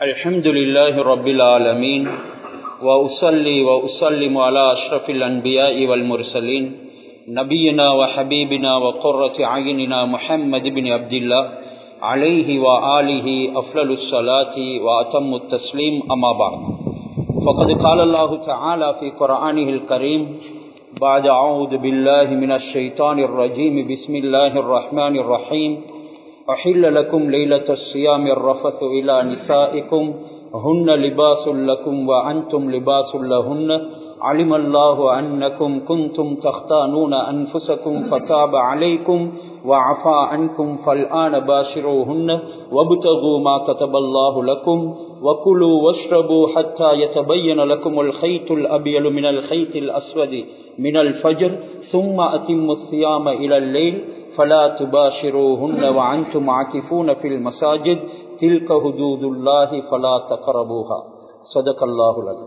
الحمد لله رب العالمين وأصلي وأسلم على أشرف الأنبياء والمرسلين نبينا وحبيبنا وقرة عيننا محمد بن عبد الله عليه وآله أفضل الصلاة وأتم التسليم أما بعد فقد قال الله تعالى في قرآنه الكريم بعد أعوذ بالله من الشيطان الرجيم بسم الله الرحمن الرحيم أحل لكم ليلة الصيام الرفث إلى نسائكم هن لباس لكم وأنتم لباس لهن علم الله أنكم كنتم تختانون أنفسكم فتاب عليكم وعفى عنكم فالآن باشروهن وابتغوا ما كتب الله لكم وكلوا واشربوا حتى يتبين لكم الخيط الأبيض من الخيط الأسود من الفجر ثم أتموا الصيام إلى الليل فلا تباشروهن وعنتم عاكفون في المساجد تلك حدود الله فلا تقربوها صدق الله العظيم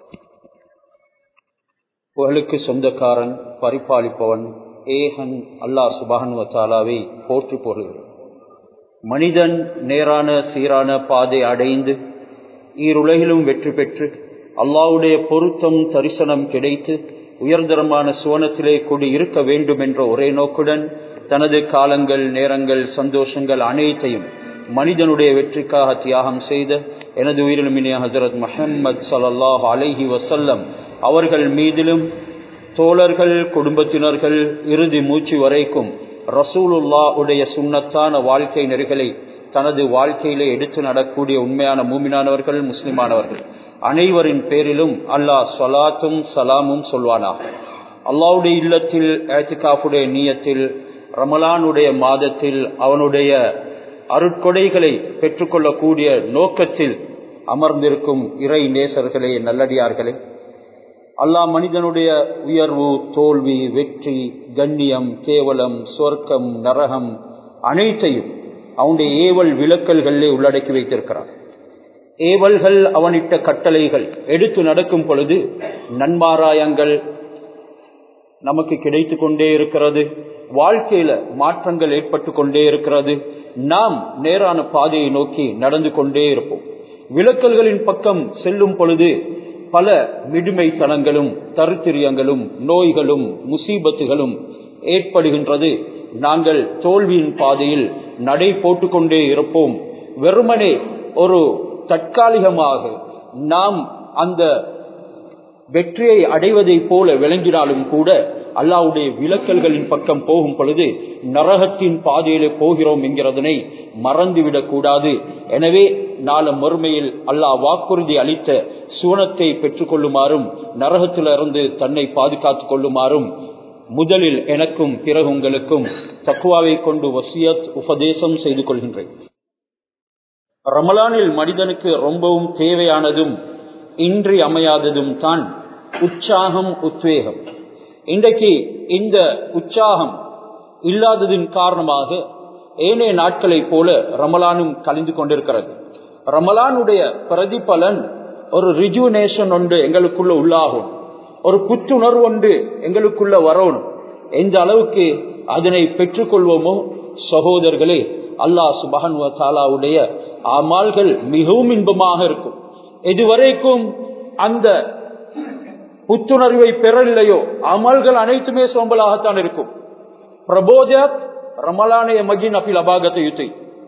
புகழுக்கு சொந்தக்காரன் பரிபாலிப்பவன் ஏகன் அல்லாஹ் சுபானுவத்தாலாவை போற்று போடுகிறார் மனிதன் நேரான சீரான பாதை அடைந்து ஈருலகிலும் வெற்றி பெற்று அல்லாவுடைய பொருத்தம் தரிசனம் கிடைத்து உயர்தரமான சுவனத்திலே கூடி இருக்க வேண்டும் என்ற ஒரே நோக்குடன் தனது காலங்கள் நேரங்கள் சந்தோஷங்கள் அனைத்தையும் மனிதனுடைய வெற்றிக்காக தியாகம் செய்த எனது உயிரிழமினிய ஹசரத் மஹம்மத் சல்லாஹ் அலைஹி வசல்லம் அவர்கள் மீதிலும் தோழர்கள் குடும்பத்தினர்கள் இறுதி மூச்சு வரைக்கும் ரசூலுல்லா உடைய சுண்ணத்தான வாழ்க்கை நெறிகளை தனது வாழ்க்கையிலே எடுத்து நடக்கூடிய உண்மையான மூமினானவர்கள் முஸ்லிமானவர்கள் அனைவரின் பேரிலும் அல்லாஹ் சொலாத்தும் சலாமும் சொல்வானாக அல்லாவுடைய இல்லத்தில் ஏத்திகாஃபுடைய நீயத்தில் ரமலானுடைய மாதத்தில் அவனுடைய அருட்கொடைகளை பெற்றுக்கொள்ளக்கூடிய நோக்கத்தில் அமர்ந்திருக்கும் இறை நேசர்களே நல்லடியார்களே அல்லாஹ் மனிதனுடைய உயர்வு தோல்வி வெற்றி கண்ணியம் கேவலம் சொர்க்கம் நரகம் அனைத்தையும் அவனுடைய ஏவல் விளக்கல்களிலே உள்ளடக்கி வைத்திருக்கிறான் ஏவல்கள் அவனிட்ட கட்டளைகள் எடுத்து நடக்கும் பொழுது நன்மாராயங்கள் நமக்கு கிடைத்து கொண்டே இருக்கிறது வாழ்க்கையில மாற்றங்கள் ஏற்பட்டு கொண்டே இருக்கிறது நாம் நேரான பாதையை நோக்கி நடந்து கொண்டே இருப்போம் விளக்கல்களின் பக்கம் செல்லும் பொழுது பல மிடுமைத்தனங்களும் தருத்திரியங்களும் நோய்களும் முசீபத்துகளும் ஏற்படுகின்றது நாங்கள் தோல்வியின் பாதையில் நடை போட்டுக்கொண்டே இருப்போம் வெறுமனே ஒரு தற்காலிகமாக நாம் அந்த வெற்றியை அடைவதைப் போல விளங்கினாலும் கூட அல்லாவுடைய விளக்கல்களின் பக்கம் போகும் பொழுது நரகத்தின் பாதையிலே போகிறோம் என்கிறதனை மறந்துவிடக் கூடாது எனவே நாள மறுமையில் அல்லாஹ் வாக்குறுதி அளித்த சுவனத்தை பெற்றுக்கொள்ளுமாறும் நரகத்திலிருந்து தன்னை பாதுகாத்துக் கொள்ளுமாறும் முதலில் எனக்கும் பிறகு உங்களுக்கும் தக்குவாவை கொண்டு வசியத் உபதேசம் செய்து கொள்கின்றேன் ரமலானில் மனிதனுக்கு ரொம்பவும் தேவையானதும் இன்றி அமையாததும் தான் உற்சாகம் உத்வேகம் இன்றைக்கு இந்த உற்சாகம் இல்லாததின் காரணமாக ஏனைய நாட்களைப் போல ரமலானும் கழிந்து கொண்டிருக்கிறது ரமலானுடைய பிரதிபலன் ஒரு ரிஜுனேஷன் ஒன்று எங்களுக்குள்ள உள்ளாகும் ஒரு புத்துணர்வு ஒன்று எங்களுக்குள்ள வரணும் எந்த அளவுக்கு அதனை பெற்றுக்கொள்வோமோ சகோதரர்களே அல்லாஹ் சுபஹன்வ தாலாவுடைய அமால்கள் மிகவும் இன்பமாக இருக்கும் இதுவரைக்கும் அந்த புத்துணர்வை பெறவில்லையோ அமல்கள் அனைத்துமே சோம்பலாகத்தான் இருக்கும் பிரபோதக் ரமலானய மகின் அப்பில் அபாகத்தை யுத்தி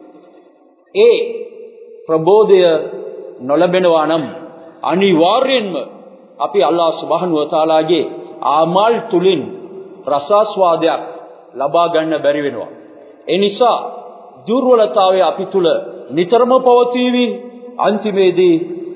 ஏ ಪ್ರಬೋಧಯ ನೊಳಬೆಣವಾನಂ ಅನಿವಾರ್ಯನ್ಮ ಅಪಿ ಅಲ್ಲಾ ಸುಬಹನ್ ವತಾಲಾಗೆ ಆಮಾಲ್ ತುಲಿನ್ ರಸಾಸ್ವಾದයක් ලබා ගන්න බැරි වෙනවා. ඒ නිසා දුර්වලතාවය අපි තුල නිතරම පවතීවි. අන්තිමේදී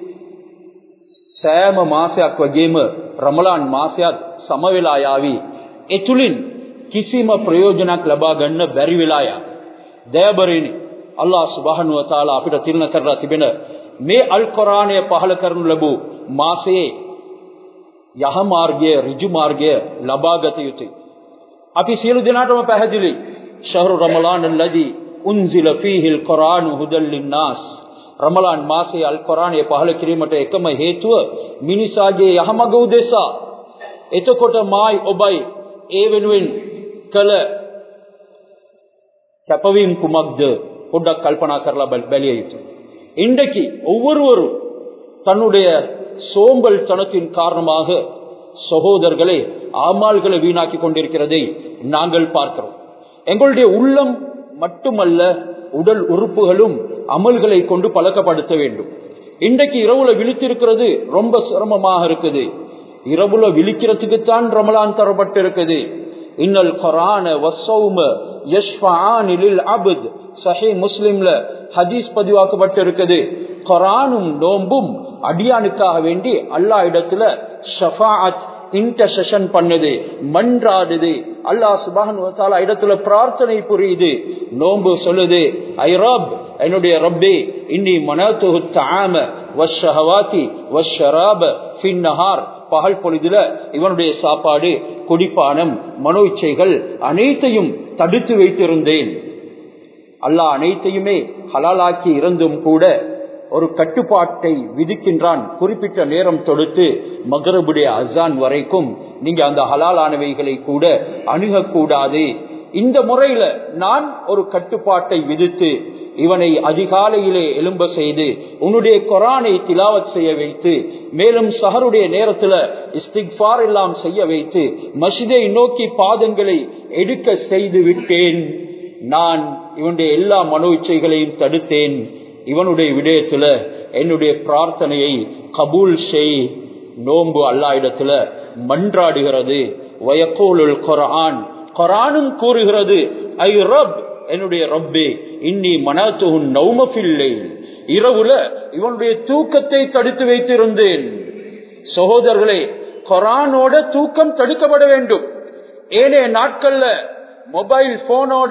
සෑම මාසයක් වගේම රමලාන් මාසයත් සම වෙලා යාවි. ඒ තුලින් කිසිම ප්‍රයෝජනයක් ලබා ගන්න බැරි වෙලා යා. දයබරිනි අල්ලා සුබහනුව තාලා අපිට තිරණ කරලා තිබෙන මේ අල් කොරානය පහල කරනු ලැබූ මාසයේ යහ මාර්ගය ඍජු මාර්ගය ලබාගත යුතුයි. අපි සියලු දෙනාටම පැහැදිලි ශහරු රමලාන් الذي උන්සිල فيه القرآن هدى للناس රමලාන් මාසයේ අල් කොරානය පහල කිරීමට එකම හේතුව මිනිසාගේ යහමඟ උදෙසා එතකොට මායි ඔබයි ඒ වෙනුවෙන් කළ කැපවීම් කුමක්ද පොඩ්ඩක් කල්පනා කරලා බැලිය යුතුයි. இன்றைக்கு ஒவ்வொருவரும் தன்னுடைய சோம்பல் தனத்தின் காரணமாக சகோதரர்களே ஆமால்களை வீணாக்கி கொண்டிருக்கிறதை நாங்கள் பார்க்கிறோம் எங்களுடைய உள்ளம் மட்டுமல்ல உடல் உறுப்புகளும் அமல்களை கொண்டு பழக்கப்படுத்த வேண்டும் இன்றைக்கு இரவுல விழித்திருக்கிறது ரொம்ப சிரமமாக இருக்குது இரவுல விழிக்கிறதுக்குத்தான் ரமலான் தரப்பட்டு இருக்குது இன்னல் கொரான வசௌம யஷ்ஃபானிலில் அபுத் சஹி முஸ்லிம்ல ஹதீஸ் பதிவாக்கப்பட்டு இருக்குது கொரானும் நோம்பும் அடியானுக்காக வேண்டி அல்லா இடத்துல ஷஃபாத் இன்டர்செஷன் பண்ணுது மன்றாடுது அல்லாஹ் சுபான் இடத்துல பிரார்த்தனை புரியுது நோம்பு சொல்லுது ஐ ரப் என்னுடைய ரப்பே இன்னி மனத்துஹு தாம வஷஹவாத்தி வஷராப ஃபின்னஹார் பகல் பொழுதுல இவனுடைய சாப்பாடு குடிப்பானம் மனோ இச்சைகள் அனைத்தையும் தடுத்து வைத்திருந்தேன் அல்லாஹ் அனைத்தையுமே ஹலாலாக்கி இருந்தும் கூட ஒரு கட்டுப்பாட்டை விதிக்கின்றான் குறிப்பிட்ட நேரம் தொடுத்து மகரபுடைய அசான் வரைக்கும் நீங்க அந்த ஹலாலானவைகளை கூட அணுகக்கூடாது இந்த முறையில நான் ஒரு கட்டுப்பாட்டை விதித்து இவனை அதிகாலையிலே எழும்ப செய்து உன்னுடைய கொரானை திலாவத் செய்ய வைத்து மேலும் சஹருடைய நேரத்துல இஸ்திக்பார் எல்லாம் செய்ய வைத்து மசிதை நோக்கி பாதங்களை எடுக்க செய்து விட்டேன் நான் இவனுடைய எல்லா மனோ இச்சைகளையும் தடுத்தேன் இவனுடைய விடயத்துல என்னுடைய பிரார்த்தனையை கபூல் செய் நோன்பு அல்லா இடத்துல மன்றாடுகிறது வயக்கோலுல் கொரான் கொரானும் கூறுகிறது ஐ ரப் என்னுடைய ரப்பே இன்னி மனத்துகுன் நௌமபில்லை இரவுல இவனுடைய தூக்கத்தை தடுத்து வைத்திருந்தேன் சகோதரர்களே கொரானோட தூக்கம் தடுக்கப்பட வேண்டும் ஏனைய நாட்கள்ல மொபைல் போனோட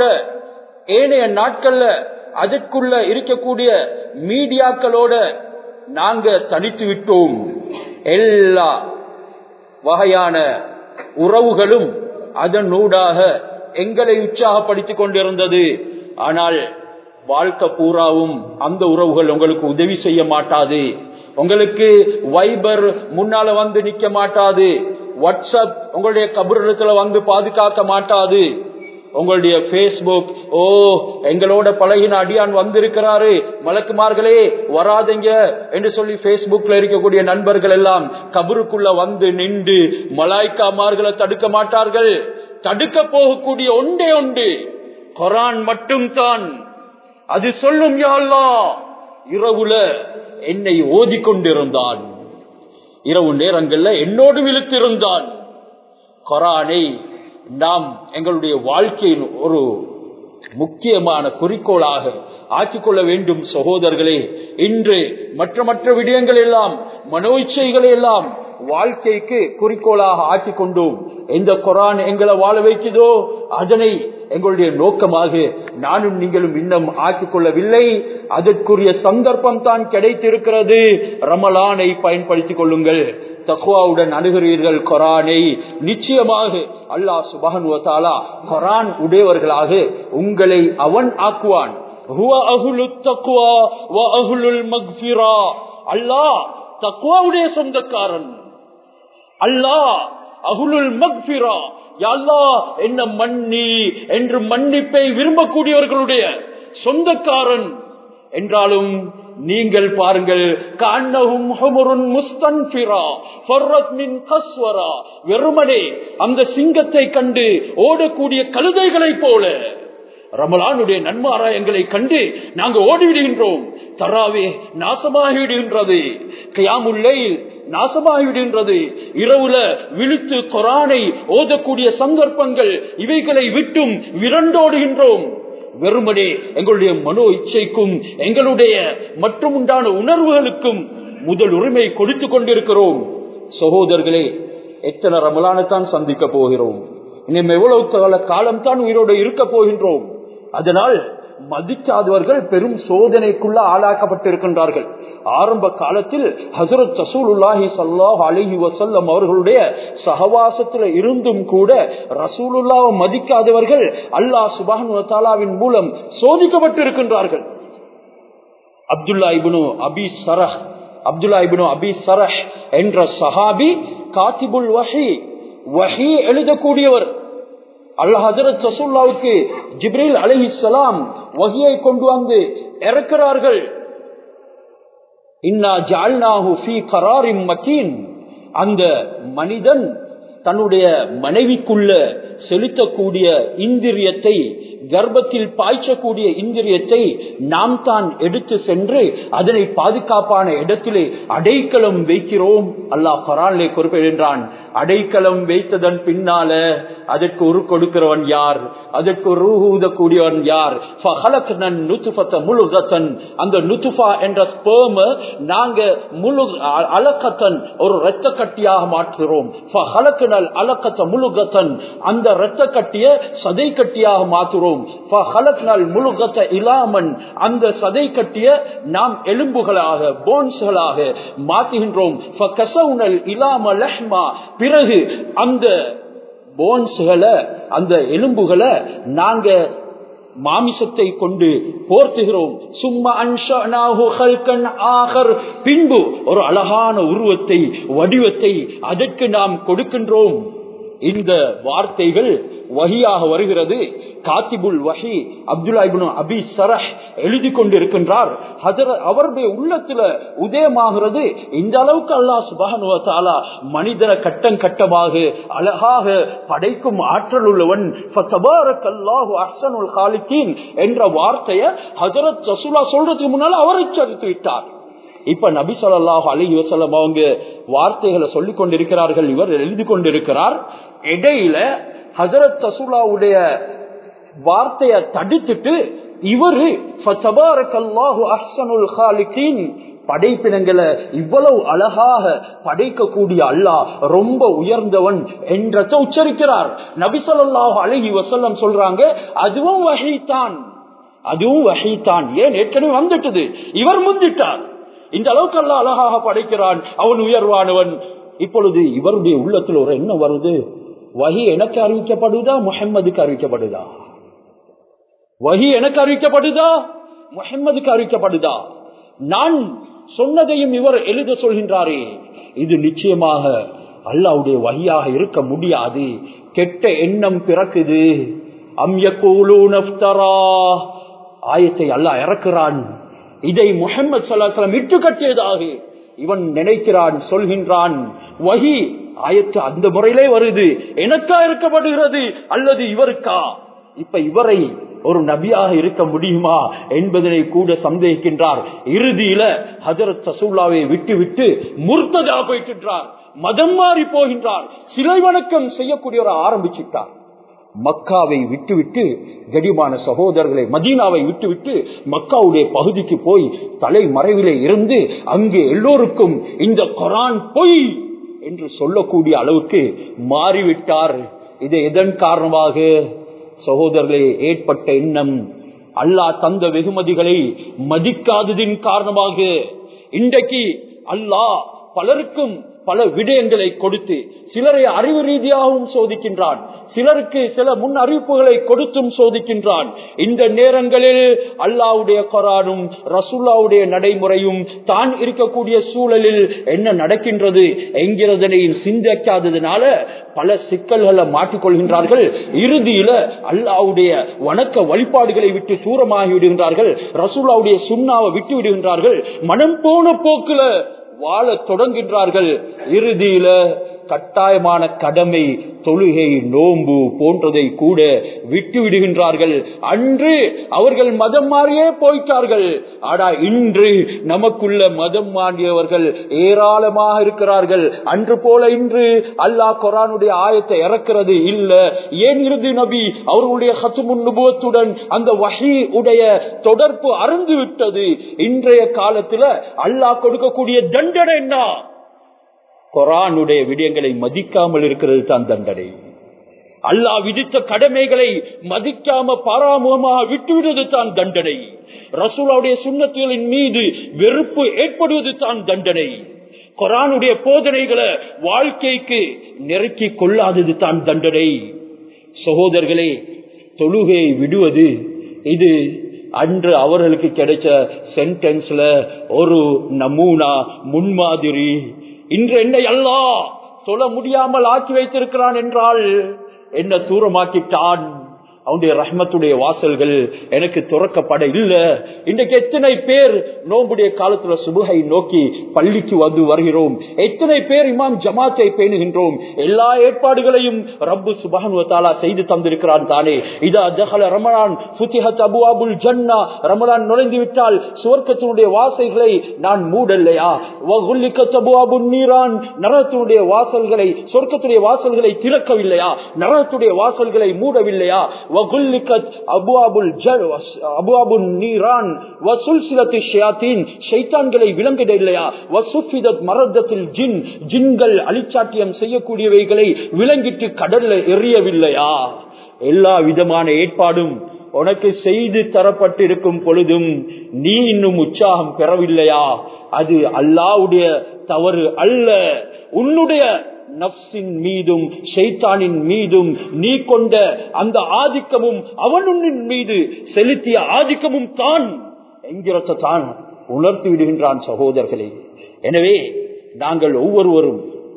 ஏனைய நாட்கள்ல அதற்குள்ள இருக்கக்கூடிய மீடியாக்களோட நாங்க தனித்து விட்டோம் எல்லா வகையான உறவுகளும் அதனூடாக எங்களை உற்சாகப்படுத்திக் கொண்டிருந்தது ஆனால் வாழ்க்கை பூராவும் அந்த உறவுகள் உங்களுக்கு உதவி செய்ய மாட்டாது உங்களுக்கு வைபர் முன்னால வந்து நிக்க மாட்டாது வாட்ஸ்அப் உங்களுடைய கபுரத்துல வந்து பாதுகாக்க மாட்டாது உங்களுடைய பேஸ்புக் ஓ எங்களோட பழகின அடியான் வந்திருக்கிறாரு மலக்குமார்களே வராதீங்க என்று சொல்லி பேஸ்புக்ல இருக்கக்கூடிய நண்பர்கள் எல்லாம் கபருக்குள்ள வந்து நின்று மலாய்க்காமார்களை தடுக்க மாட்டார்கள் தடுக்க போகக்கூடிய ஒன்றே ஒன்று கொரான் மட்டும் தான் அது சொல்லும் யாழ்லா இரவுல என்னை ஓதிக்கொண்டிருந்தான் இரவு நேரங்கள்ல என்னோடு விழுத்திருந்தான் கொரானை நாம் எங்களுடைய வாழ்க்கையின் ஒரு முக்கியமான குறிக்கோளாக ஆக்கிக்கொள்ள வேண்டும் சகோதரர்களே இன்று மற்ற மற்ற விடயங்கள் எல்லாம் மனோ இச்சைகளை எல்லாம் வாழ்க்கைக்கு குறிக்கோளாக ஆக்கிக் கொண்டோம் எந்த குரான் எங்களை வாழ வைக்குதோ அதனை எங்களுடைய நோக்கமாக நானும் நீங்களும் இன்னும் ஆக்கிக் கொள்ளவில்லை அதற்குரிய சந்தர்ப்பம் தான் கிடைத்திருக்கிறது ரமலானை பயன்படுத்திக் கொள்ளுங்கள் தக்குவாவுடன் அணுகிறீர்கள் கொரானை நிச்சயமாக அல்லாஹ் சுபஹன் கொரான் உடையவர்களாக உங்களை அவன் ஆக்குவான் அல்லாஹ் தக்குவாவுடைய சொந்தக்காரன் அல்லாஹ் அகுலுல் மக்பிரா யாழ்லா என்ன மன்னி என்று மன்னிப்பை விரும்பக்கூடியவர்களுடைய சொந்தக்காரன் என்றாலும் நீங்கள் பாருங்கள் வெறுமனே அந்த சிங்கத்தை கண்டு ஓடக்கூடிய கழுதைகளைப் போல ரமலானுடைய நன்மாராயங்களை கண்டு நாங்க ஓடிவிடுகின்றோம் தராவே நாசமாகிவிடுகின்றது கயாமுல்லை நாசமாகிவிடுகின்றது இரவுல விழித்து கொரானை ஓதக்கூடிய சந்தர்ப்பங்கள் இவைகளை விட்டும் விரண்டோடுகின்றோம் வெறுமனே எங்களுடைய மனோ இச்சைக்கும் எங்களுடைய மற்றும் உண்டான உணர்வுகளுக்கும் முதல் உரிமை கொடுத்து கொண்டிருக்கிறோம் சகோதரர்களே எத்தனை ரமலானத்தான் சந்திக்க போகிறோம் இன்னும் எவ்வளவு கால காலம் தான் உயிரோடு இருக்க போகின்றோம் அதனால் மதிக்காதவர்கள் பெரும் சோதனைக்குள்ள ஆளாக்கப்பட்டிருக்கின்றார்கள் ஆரம்ப காலத்தில் ஹசரத் ரசூலுல்லாஹி சல்லாஹ் அலிஹி வசல்லம் அவர்களுடைய சகவாசத்தில் இருந்தும் கூட ரசூலுல்லாவை மதிக்காதவர்கள் அல்லாஹ் சுபானுவின் மூலம் சோதிக்கப்பட்டிருக்கின்றார்கள் அப்துல்லா இபுனு அபி சரஹ் அப்துல்லா இபுனு அபி சரஹ் என்ற சஹாபி காத்திபுல் வஹி வஹி எழுதக்கூடியவர் அல்ல ஹசரத் ரசூல்லாவுக்கு ஜிப்ரீல் அலஹி சலாம் வகியை கொண்டு வந்து இறக்கிறார்கள் இன்னா ஜால்நாஹு ஃபீ கராரின் மக்கீன் அந்த மனிதன் தன்னுடைய மனைவிக்குள்ள செலுத்தக்கூடிய இந்திரியத்தை கர்ப்பத்தில் பாய்ச்சக்கூடிய இந்திரியத்தை நாம் தான் எடுத்து சென்று அதனை பாதுகாப்பான இடத்திலே அடைக்கலம் வைக்கிறோம் அல்லாஹ் பரானிலே குறிப்பிடுகின்றான் அடைக்கலம் வைத்ததன் பின்னால அதற்கு ஒரு கொடுக்கிறவன் யார் அதற்கு ஒரு ஊதக்கூடியவன் யார் முழுகத்தன் அந்த நுத்துஃபா என்ற ஸ்பேம நாங்க முழு அலக்கத்தன் ஒரு இரத்த கட்டியாக மாற்றுகிறோம் அலக்கத்த முழுகத்தன் அந்த இரத்த கட்டிய சதை கட்டியாக மாற்றுகிறோம் முழுகத்த இலாமன் அந்த சதை கட்டிய நாம் எலும்புகளாக போன்ஸ்களாக மாற்றுகின்றோம் இலாம லஹ்மா பிறகு அந்த போன்ஸ்களை அந்த எலும்புகளை நாங்க மாமிசத்தை கொண்டு போர்த்துகிறோம் சும்மா ஆகர் பின்பு ஒரு அழகான உருவத்தை வடிவத்தை அதற்கு நாம் கொடுக்கின்றோம் இந்த வார்த்தைகள் வகியாக வருகிறது காத்திபுல் வஹி அப்துல்லா இப்னு அபி சரஹ் எழுதி கொண்டிருக்கின்றார் அவருடைய உள்ளத்துல உதயமாகிறது இந்த அளவுக்கு அல்லாஹ் சுபஹானுவ தஆலா மனிதன கட்டம் கட்டமாக அழகாக படைக்கும் ஆற்றல் உள்ளவன் ஃபதபாரக்கல்லாஹு அஹ்ஸனுல் காலிகீன் என்ற வார்த்தையை ஹஜரத் ரசூலா சொல்றதுக்கு முன்னால அவர் எச்சரித்து விட்டார் இப்ப நபி சொல்லாஹு அலஹி வசல்லம் அவங்க வார்த்தைகளை சொல்லிக் கொண்டிருக்கிறார்கள் இவர் எழுதி கொண்டிருக்கிறார் இடையில ஹசரத் ரசூலாவுடைய வார்த்தையை தடுத்துட்டு இவரு படைப்பினங்களை இவ்வளவு அழகாக படைக்கக்கூடிய அல்லாஹ் ரொம்ப உயர்ந்தவன் என்றத உச்சரிக்கிறார் நபிசல்லாஹு அழகி வசல்லம் சொல்றாங்க அதுவும் வகைத்தான் அதுவும் வகைத்தான் ஏன் ஏற்கனவே வந்துட்டது இவர் முந்திட்டார் இந்த அளவுக்கு அல்ல அழகாக படைக்கிறான் அவன் உயர்வானவன் இப்பொழுது இவருடைய உள்ளத்தில் ஒரு என்ன வருது வகி எனக்கு அறிவிக்கப்படுதா முகம்மதுக்கு அறிவிக்கப்படுதா வகி எனக்கு அறிவிக்கப்படுதா முகம்மதுக்கு அறிவிக்கப்படுதா நான் சொன்னதையும் இவர் எழுத சொல்கின்றாரே இது நிச்சயமாக அல்லாவுடைய வழியாக இருக்க முடியாது கெட்ட எண்ணம் பிறக்குது ஆயத்தை அல்லாஹ் இறக்குறான் இதை முகமது சல்லாஹலம் இட்டு கட்டியதாக இவன் நினைக்கிறான் சொல்கின்றான் வகி ஆயத்து அந்த முறையிலே வருது எனக்கா இருக்கப்படுகிறது அல்லது இவருக்கா இப்ப இவரை ஒரு நபியாக இருக்க முடியுமா என்பதனை கூட சந்தேகிக்கின்றார் இறுதியில ஹஜரத் சசூல்லாவை விட்டு விட்டு முர்த்ததா போயிட்டார் மதம் மாறி போகின்றார் சிலை வணக்கம் செய்யக்கூடியவரை ஆரம்பிச்சுட்டார் மக்காவை விட்டுவிட்டு கடிமான சகோதரர்களை மதீனாவை விட்டுவிட்டு மக்காவுடைய பகுதிக்கு போய் தலை மறைவிலே இருந்து அங்கே எல்லோருக்கும் இந்த கொரான் பொய் என்று சொல்லக்கூடிய அளவுக்கு மாறிவிட்டார் இது எதன் காரணமாக சகோதரர்களே ஏற்பட்ட எண்ணம் அல்லாஹ் தந்த வெகுமதிகளை மதிக்காததின் காரணமாக இன்றைக்கு அல்லாஹ் பலருக்கும் பல விடயங்களை கொடுத்து சிலரை அறிவு ரீதியாகவும் சோதிக்கின்றான் சிலருக்கு சில முன் அறிவிப்புகளை கொடுத்தும் சோதிக்கின்றான் இந்த நேரங்களில் அல்லாவுடைய கொரானும் ரசுல்லாவுடைய நடைமுறையும் தான் இருக்கக்கூடிய சூழலில் என்ன நடக்கின்றது என்கிறதனை சிந்திக்காததுனால பல சிக்கல்களை மாட்டிக்கொள்கின்றார்கள் இறுதியில அல்லாவுடைய வணக்க வழிபாடுகளை விட்டு தூரமாகி விடுகின்றார்கள் ரசூல்லாவுடைய சுண்ணாவை விட்டு விடுகின்றார்கள் மனம் போன போக்குல வாழ தொடங்குகின்றார்கள் இறுதியில கட்டாயமான கடமை தொழுகை நோம்பு போன்றதை கூட விட்டு விடுகின்றார்கள் அன்று அவர்கள் மதம் மாறியே போயிட்டார்கள் ஆனா இன்று நமக்குள்ள மதம் மாறியவர்கள் ஏராளமாக இருக்கிறார்கள் அன்று போல இன்று அல்லாஹ் கொரானுடைய ஆயத்தை இறக்கிறது இல்ல ஏன் இறுதி நபி அவர்களுடைய ஹத்துமுன்னுபவத்துடன் அந்த வகை உடைய தொடர்பு அறந்து விட்டது இன்றைய காலத்துல அல்லாஹ் கொடுக்கக்கூடிய தண்டனை என்ன கொரானுடைய விடயங்களை மதிக்காமல் இருக்கிறது தான் தண்டனை அல்லாஹ் விதித்த கடமைகளை மதிக்காம பாராமுகமாக விட்டுவிடுவது தான் தண்டனை ரசூலாவுடைய சுண்ணத்துகளின் மீது வெறுப்பு ஏற்படுவது தான் தண்டனை கொரானுடைய போதனைகளை வாழ்க்கைக்கு நெருக்கி கொள்ளாதது தான் தண்டனை சகோதரர்களே தொழுகையை விடுவது இது அன்று அவர்களுக்கு கிடைச்ச சென்டென்ஸ்ல ஒரு நமூனா முன்மாதிரி இன்று என்னை அல்லா சொல்ல முடியாமல் ஆக்கி வைத்திருக்கிறான் என்றால் என்ன தூரமாக்கிட்டான் அவனுடைய ரஹ்மத்துடைய வாசல்கள் எனக்கு துறக்கப்பட இல்ல இன்றைக்கு எத்தனை பேர் நோம்புடைய காலத்துல சுபுகை நோக்கி பள்ளிக்கு வந்து வருகிறோம் எத்தனை பேர் இமாம் ஜமாத்தை பேணுகின்றோம் எல்லா ஏற்பாடுகளையும் ரப்பு சுபஹானுவத்தாலா செய்து தந்திருக்கிறான் தானே இதா தஹல ரமலான் ஃபுத்திஹத் அபு அபுல் ஜன்னா ரமலான் நுழைந்து விட்டால் சுவர்க்கத்தினுடைய வாசல்களை நான் மூடல்லையா வகுல்லிக்கத் அபு அபு நீரான் நரகத்தினுடைய வாசல்களை சொர்க்கத்துடைய வாசல்களை திறக்கவில்லையா நரகத்துடைய வாசல்களை மூடவில்லையா வகுல்லிக்கத் அபு அபுல் அபு அபுல் நீரான் வசுல்சிலத்து ஷயாத்தீன் ஷைத்தான்களை விளங்கிட இல்லையா வசுஃபிதத் மரதத்தில் ஜின் ஜின்கள் அழிச்சாட்டியம் செய்யக்கூடியவைகளை விளங்கிட்டு கடல்ல எறியவில்லையா எல்லா விதமான ஏற்பாடும் உனக்கு செய்து தரப்பட்டிருக்கும் பொழுதும் நீ இன்னும் உற்சாகம் பெறவில்லையா அது அல்லாவுடைய தவறு அல்ல உன்னுடைய நப்சின் மீதும் ஷைத்தானின் மீதும் நீ கொண்ட அந்த ஆதிக்கமும் அவனுன்னின் மீது செலுத்திய ஆதிக்கமும் தான் என்கிறத தான் உணர்த்தி விடுகின்றான் சகோதரர்களே எனவே நாங்கள் ஒவ்வொருவரும்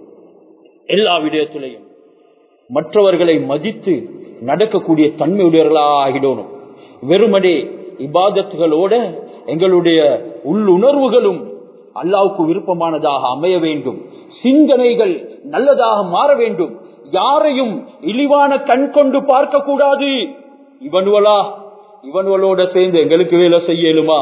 எல்லா விடயத்திலையும் மற்றவர்களை மதித்து நடக்கக்கூடிய தன்மையுடையவர்களாக ஆகிடணும் வெறுமனே இபாதத்துகளோட எங்களுடைய உள்ளுணர்வுகளும் அல்லாவுக்கு விருப்பமானதாக அமைய வேண்டும் சிந்தனைகள் நல்லதாக மாற வேண்டும் யாரையும் இழிவான கண் கொண்டு பார்க்க கூடாது இவன்வலா இவன்வலோட சேர்ந்து எங்களுக்கு வேலை செய்யலுமா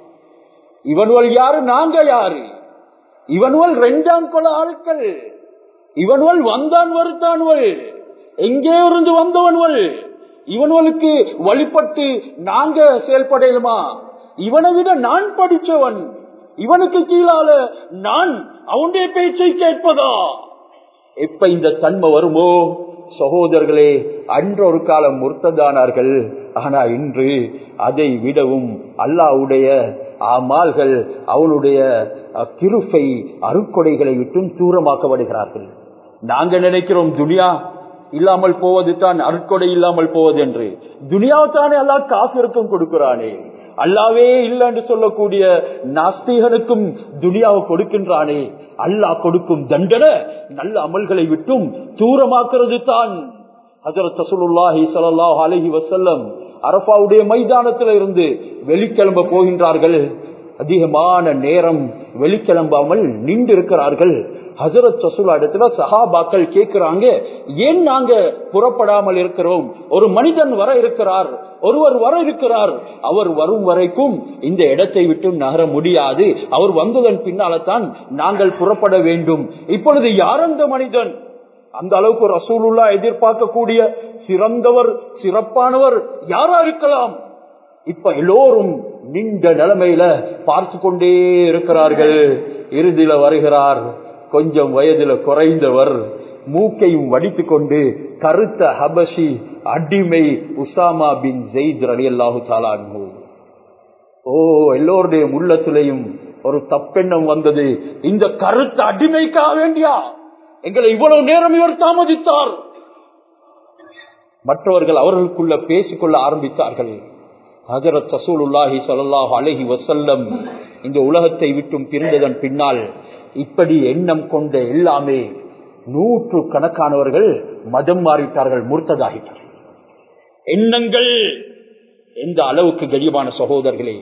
இவன்வல் யாரு நாங்க யாரு இவன்வல் ரெண்டாம் கொல ஆட்கள் இவன்வல் வந்தான் வருத்தான்வல் எங்கே இருந்து வந்தவன்வல் இவன்வலுக்கு வழிபட்டு நாங்க செயல்படையலுமா இவனை விட நான் படிச்சவன் இவனுக்கு கீழால நான் அவனுடைய பேச்சை கேட்பதா எப்ப இந்த தன்மை வருமோ சகோதரர்களே அன்று ஒரு காலம் முர்த்ததானார்கள் ஆனா இன்று அதை விடவும் அல்லாவுடைய ஆமால்கள் அவனுடைய கிருப்பை அருக்கொடைகளை விட்டும் தூரமாக்கப்படுகிறார்கள் நாங்க நினைக்கிறோம் துனியா இல்லாமல் போவது தான் அருட்கொடை இல்லாமல் போவது என்று துனியாவுத்தானே அல்லா காசிற்கும் கொடுக்கிறானே அல்லாவே இல்லை என்று சொல்லக்கூடிய நாஸ்திகனுக்கும் துனியாவை கொடுக்கின்றானே அல்லாஹ் கொடுக்கும் தண்டனை நல்ல அமல்களை விட்டும் தூரமாக்குறது தான் ஹஜரத் ரசூலுல்லாஹி ஸல்லல்லாஹு அலைஹி வஸல்லம் அரஃபாவுடைய மைதானத்தில் இருந்து வெளிக்கிளம்ப போகின்றார்கள் அதிகமான நேரம் வெளிக்கிளம்பாமல் நின்று இருக்கிறார்கள் ஹசரத் சசுலா இடத்துல சஹாபாக்கள் கேட்கிறாங்க ஏன் நாங்க புறப்படாமல் இருக்கிறோம் ஒரு மனிதன் வர இருக்கிறார் ஒருவர் வர இருக்கிறார் அவர் வரும் வரைக்கும் இந்த இடத்தை விட்டு நகர முடியாது அவர் வந்ததன் பின்னால்தான் நாங்கள் புறப்பட வேண்டும் இப்பொழுது யார் அந்த மனிதன் அந்த அளவுக்கு ரசூலுல்லா எதிர்பார்க்கக்கூடிய சிறந்தவர் சிறப்பானவர் யாரா இருக்கலாம் இப்ப எல்லோரும் நின்ற நிலைமையில பார்த்து கொண்டே இருக்கிறார்கள் இறுதியில வருகிறார் கொஞ்சம் வயதுல குறைந்தவர் மூக்கையும் வடித்து கொண்டு கருத்த ஹபஷி அடிமை உசாமா பின் ஜெயித் அலி அல்லாஹு தாலான்ஹூ ஓ எல்லோருடைய உள்ளத்திலையும் ஒரு தப்பெண்ணம் வந்தது இந்த கருத்த அடிமைக்காக வேண்டியா எங்களை இவ்வளவு நேரம் இவர் தாமதித்தார் மற்றவர்கள் அவர்களுக்குள்ள பேசிக்கொள்ள ஆரம்பித்தார்கள் ஹசரத் சசூலுல்லாஹி சல்லாஹ் அலஹி வசல்லம் இந்த உலகத்தை விட்டும் பிரிந்ததன் பின்னால் இப்படி எண்ணம் கொண்ட எல்லாமே நூற்று கணக்கானவர்கள் மதம் மாறிவிட்டார்கள் முர்த்ததாகிட்டார்கள் எண்ணங்கள் எந்த அளவுக்கு கனியமான சகோதரர்களே